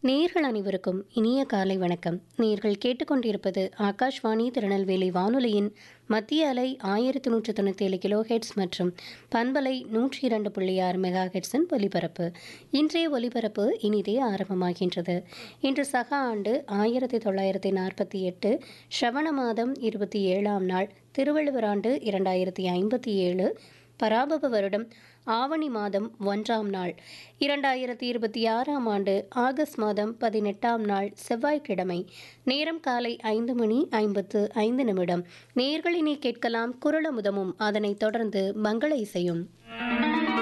நேர்கள் அனைவருக்கும் இனிய காலை வணக்கம் நேர்கள் கேட்டுக்கொண்டிருப்பது ஆகாஷ்வாணி திருநெல்வேலி வானொலியின் மத்திய அலை ஆயிரத்தி நூற்று தொண்ணூற்றி ஏழு கிலோ ஹெட்ஸ் மற்றும் பண்பலை நூற்றி இரண்டு புள்ளி ஆறு மெகா ஹெட்ஸின் ஒலிபரப்பு இன்றைய ஒலிபரப்பு இனிதே ஆரம்பமாகின்றது இன்று சக ஆண்டு ஆயிரத்தி தொள்ளாயிரத்தி நாற்பத்தி எட்டு ஸ்ரவண மாதம் இருபத்தி ஏழாம் நாள் திருவள்ளுவர் ஆண்டு இரண்டாயிரத்தி ஐம்பத்தி ஏழு பராபவ வருடம் ஆவணி மாதம் ஒன்றாம் நாள் இரண்டாயிரத்தி இருபத்தி ஆறாம் ஆண்டு ஆகஸ்ட் மாதம் பதினெட்டாம் நாள் செவ்வாய்க்கிழமை நேரம் காலை ஐந்து மணி ஐம்பத்து ஐந்து நிமிடம் நேர்களினை கேட்கலாம் குரலமுதமும் அதனைத் தொடர்ந்து மங்கள இசையும்